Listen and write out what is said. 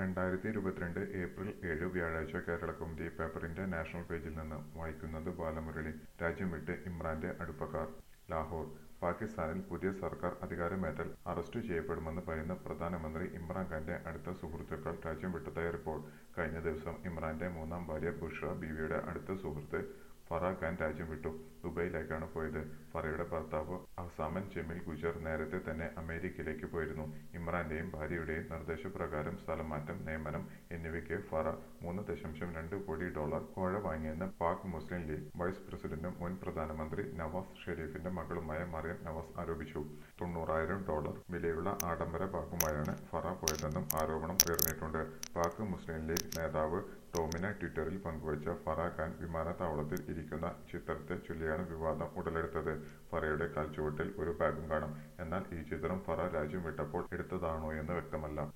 രണ്ടായിരത്തി ഇരുപത്തിരണ്ട് ഏപ്രിൽ ഏഴ് വ്യാഴാഴ്ച കേരളകൗമുദി പേപ്പറിന്റെ നാഷണൽ പേജിൽ നിന്ന് വായിക്കുന്നത് ബാലമുരളി രാജ്യം വിട്ട് ഇമ്രാന്റെ അടുപ്പക്കാർ ലാഹോർ പാകിസ്ഥാനിൽ പുതിയ സർക്കാർ അധികാരമേറ്റാൽ അറസ്റ്റ് ചെയ്യപ്പെടുമെന്ന് ഭയന്ന പ്രധാനമന്ത്രി ഇമ്രാൻഖാന്റെ അടുത്ത സുഹൃത്തുക്കൾ രാജ്യം വിട്ടതായി റിപ്പോർട്ട് കഴിഞ്ഞ ദിവസം ഇമ്രാന്റെ മൂന്നാം ഭാര്യ ബുഷ്ര ബീവിയുടെ അടുത്ത സുഹൃത്ത് ഫറ ഖാൻ രാജ്യം വിട്ടു ദുബൈയിലേക്കാണ് പോയത് ഫറയുടെ ഭർത്താവ് അഹ്സാമൻ ജമീൽ ഗുജർ നേരത്തെ തന്നെ അമേരിക്കയിലേക്ക് പോയിരുന്നു ഇമ്രാന്റെയും ഭാര്യയുടെയും നിർദ്ദേശപ്രകാരം സ്ഥലമാറ്റം നിയമനം എന്നിവയ്ക്ക് ഫറ മൂന്ന് ദശാംശം രണ്ട് കോടി ഡോളർ കോഴ വാങ്ങിയെന്ന് പാക് മുസ്ലിം ലീഗ് വൈസ് പ്രസിഡന്റും മുൻ പ്രധാനമന്ത്രി നവാസ് ഷെരീഫിന്റെ മകളുമായ മറിയം നവാസ് ആരോപിച്ചു തൊണ്ണൂറായിരം ഡോളർ വിലയുള്ള ആഡംബര ബാഗുമായാണ് ഫറ പോയതെന്നും ആരോപണം ഉയർന്നിട്ടുണ്ട് പാക് മുസ്ലിം ലീഗ് നേതാവ് ടോമിന ട്വിറ്ററിൽ പങ്കുവച്ച ഫറ ഖാൻ വിമാനത്താവളത്തിൽ ഇരിക്കുന്ന ചിത്രത്തെ ചൊല്ലിയാണ് വിവാദം ഉടലെടുത്തത് ഫറയുടെ കാൽച്ചുവട്ടിൽ ഒരു ബാഗും കാണാം എന്നാൽ ഈ ചിത്രം ഫറ രാജ്യം വിട്ടപ്പോൾ എടുത്തതാണോയെന്ന് വ്യക്തമല്ല